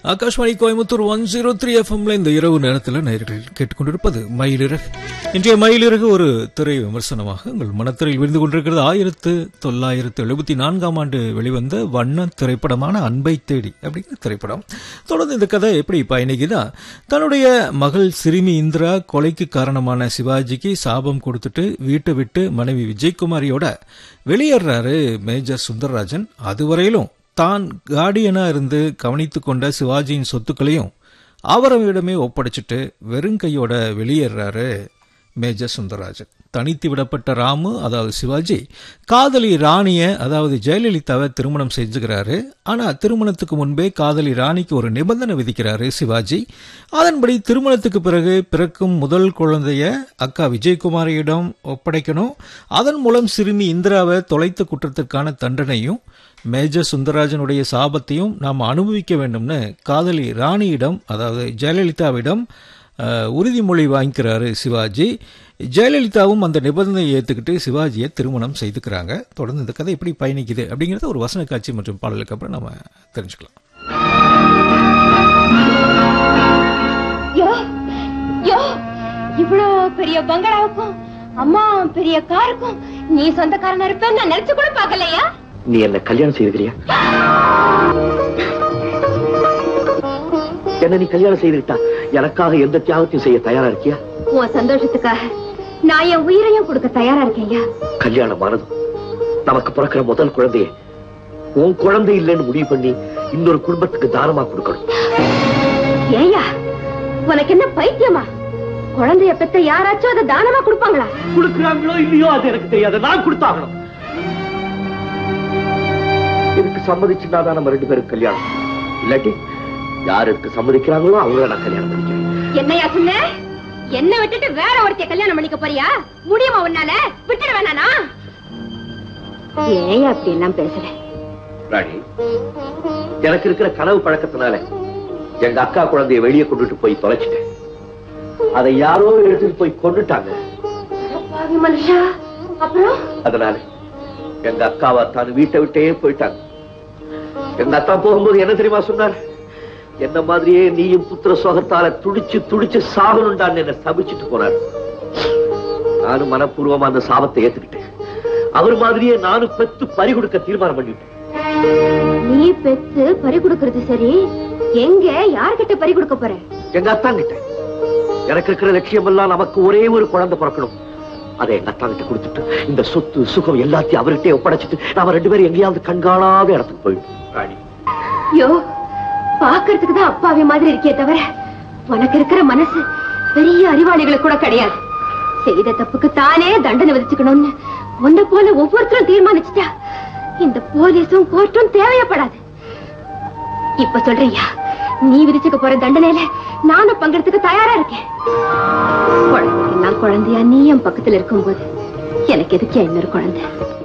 Akashvani Coimbatore one zero three எஃப்எம்ல இந்த இரவு நேரத்தில் நேயர்கள் கேட்டுக்கொண்டிருப்பது மயிலிறகு இன்றைய மயிலிறகு ஒரு திரை விமர்சனமாக உங்கள் மனத்திரையில் விருந்து கொண்டிருக்கிறது ஆயிரத்து தொள்ளாயிரத்து எழுபத்தி நான்காம் ஆண்டு வெளிவந்த வண்ண திரைப்படமான அன்பை தேடி அப்படிங்கிற திரைப்படம் தொடர்ந்து இந்த கதை எப்படி பயணிக்குதா தன்னுடைய மகள் சிறுமி இந்திரா கொலைக்கு காரணமான சிவாஜிக்கு சாபம் கொடுத்துட்டு வீட்டை விட்டு மனைவி விஜயகுமாரியோட வெளியேறாரு மேஜர் சுந்தரராஜன் அதுவரையிலும் தான் கார்டியனா இருந்து கவனித்துக் கொண்ட சிவாஜியின் சொத்துக்களையும் அவரிடமே ஒப்படைச்சிட்டு வெறும் கையோட வெளியேறாரு மேஜர் சுந்தரராஜன் தனித்து விடப்பட்ட ராமு அதாவது சிவாஜி காதலி ராணிய அதாவது ஜெயலலிதாவை திருமணம் செஞ்சுக்கிறாரு ஆனா திருமணத்துக்கு முன்பே காதலி ராணிக்கு ஒரு நிபந்தனை விதிக்கிறாரு சிவாஜி அதன்படி திருமணத்துக்கு பிறகு பிறக்கும் முதல் குழந்தைய அக்கா விஜயகுமாரியிடம் ஒப்படைக்கணும் அதன் மூலம் சிறுமி இந்திராவை தொலைத்த குற்றத்திற்கான தண்டனையும் மேஜர் சுந்தரராஜனுடைய சாபத்தையும் நாம் அனுபவிக்க வேண்டும்னு காதலி ராணியிடம் அதாவது ஜெயலலிதாவிடம் அஹ், உறுதிமொழி வாங்கிக்கிறாரு சிவாஜி ஜெயலலிதாவும் அந்த நிபந்தனையை ஏற்றுக்கிட்டு சிவாஜியை திருமணம் செய்துக்கிறாங்க தொடர்ந்து இந்த கதை எப்படி பயணிக்குது அப்படிங்கறத ஒரு வசன காட்சி மற்றும் பாடலுக்கு அப்புறம் நம்ம தெரிஞ்சுக்கலாம் யோ யோ இவ்வளோ பெரிய பங்களாவுக்கும் அம்மா பெரிய காருக்கும் நீ சொந்தக்காரனா இருப்பேன்னு நான் நினைச்சு கூட பார்க்கலையா நீ என்ன கல்யாணம் செய்திருக்கிறியா என்ன நீ கல்யாணம் செய்துக்கிட்டா எனக்காக எந்த தியாகத்தையும் செய்ய தயாரா இருக்கியா உன் சந்தோஷத்துக்காக நான் என் உயிரையும் கொடுக்க தயாரா இருக்கேன்யா கல்யாணம் ஆனதும் நமக்கு பிறக்கிற முதல் குழந்தைய உன் குழந்தை இல்லைன்னு முடிவு பண்ணி இன்னொரு குடும்பத்துக்கு தானமா கொடுக்கணும் ஏயா உனக்கு என்ன பைத்தியமா குழந்தைய பெத்த யாராச்சும் அதை தானமா கொடுப்பாங்களா கொடுக்குறாங்களோ இல்லையோ அது எனக்கு தெரியாது நான் கொடுத்தாகணும் இதுக்கு சம்மதிச்சுனா தான் நம்ம ரெண்டு பேரும் கல்யாணம் இல்லாட்டி யார் இதுக்கு சம்மதிக்கிறாங்களோ அவங்கள நான் கல்யாணம் பண்ணிக்கிறேன் என்னையா சொன்ன என்ன விட்டுட்டு வேற ஒருத்தைய கல்யாணம் பண்ணிக்க போறியா முடியுமா உன்னால விட்டுட வேணானா ஏன் அப்படி எல்லாம் பேசுற ராணி எனக்கு இருக்கிற கனவு பழக்கத்தினால எங்க அக்கா குழந்தைய வெளியே கொண்டுட்டு போய் தொலைச்சிட்டேன் அதை யாரோ எடுத்துட்டு போய் கொண்டுட்டாங்க பாவி மனுஷா அப்புறம் அதனால எங்க அக்காவா தான் வீட்டை விட்டே போயிட்டாங்க எங்க அத்தா போகும்போது என்ன தெரியுமா சொன்னார் என்ன மாதிரியே நீயும் புத்திர சோகத்தால துடிச்சு துடிச்சு சாகணும்டான்னு என்ன சபிச்சுட்டு போனார் நானும் மனப்பூர்வமா அந்த சாபத்தை ஏத்துக்கிட்டேன் அவர் மாதிரியே நானும் பெத்து பறி கொடுக்க தீர்மானம் பண்ணிட்டேன் நீ பெத்து பறி கொடுக்கறது சரி எங்க யார்கிட்ட பறி கொடுக்க போற எங்க அத்தான் கிட்ட எனக்கு இருக்கிற லட்சியம் எல்லாம் நமக்கு ஒரே ஒரு குழந்தை பிறக்கணும் அதை எங்க அத்தா கிட்ட கொடுத்துட்டு இந்த சொத்து சுகம் எல்லாத்தையும் அவர்கிட்டயே ஒப்படைச்சிட்டு நாம ரெண்டு பேரும் எங்கேயாவது கண்காணாத இடத்துக்கு போயிடும் ராணி யோ பாக்குறதுக்கு தான் அப்பாவி மாதிரி இருக்கே தவிர உனக்கு இருக்கிற மனசு பெரிய அறிவாளிகளுக்கு கூட கிடையாது செய்த தப்புக்கு தானே தண்டனை விதிச்சுக்கணும்னு உன்னை போல ஒவ்வொருத்தரும் தீர்மானிச்சுட்டா இந்த போலீஸும் கோர்ட்டும் தேவையப்படாது இப்ப சொல்றியா நீ விதிச்சுக்க போற தண்டனையில நானும் பங்கெடுத்துக்க தயாரா இருக்கேன் குழந்தைக்கு நான் குழந்தையா நீ என் பக்கத்துல இருக்கும்போது எனக்கு எதுக்கு இன்னொரு குழந்தை